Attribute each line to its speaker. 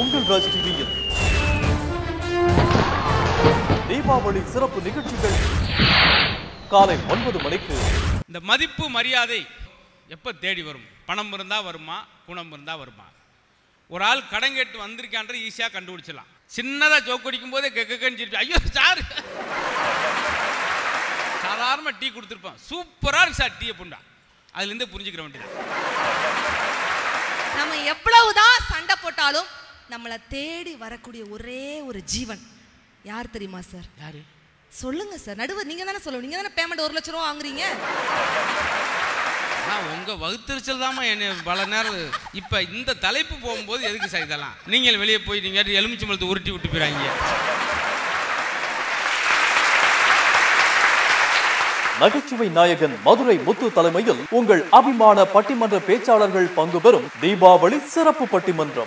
Speaker 1: உங்கள் ராஜ் டிவியில் தீபாவளி சிறப்பு நிகழ்ச்சிகள் காலை ஒன்பது மணிக்கு
Speaker 2: இந்த மதிப்பு மரியாதை எப்போ தேடி வரும் பணம் இருந்தால் வருமா குணம் இருந்தால் வருமா ஒரு ஆள் கடன் கேட்டு வந்திருக்கான்ற ஈஸியாக கண்டுபிடிச்சிடலாம் சின்னதாக ஜோக் அடிக்கும் போதே கெக்கன்னு சிரிப்பு ஐயோ சார் சாதாரணமாக டீ கொடுத்துருப்பான் சூப்பராக இருக்கு சார் டீயை புண்டா அதுலேருந்து புரிஞ்சுக்கிற வேண்டியது
Speaker 3: நம்ம எவ்வளவுதான் சண்டை போட்டாலும் நம்மளை தேடி வரக்கூடிய ஒரே ஒரு ஜீவன் யார் தெரியுமா சார்
Speaker 2: யாரு
Speaker 3: சொல்லுங்க சார் நடுவர் நீங்க தானே சொல்லணும் நீங்க தானே பேமெண்ட் ஒரு லட்சம் ரூபா வாங்குறீங்க
Speaker 2: நான் உங்கள் வகுத்தறிச்சல் தாம்மா என்னை பல நேரம் இப்போ இந்த தலைப்பு போகும்போது எதுக்கு சார் இதெல்லாம் நீங்கள் வெளியே போய் நீங்கள் எலுமிச்சம்பழத்தை உருட்டி விட்டு போயிடாங்க
Speaker 1: நகைச்சுவை நாயகன் மதுரை முத்து தலைமையில் உங்கள் அபிமான பட்டிமன்ற பேச்சாளர்கள் பங்கு பெறும் தீபாவளி சிறப்பு பட்டிமன்றம்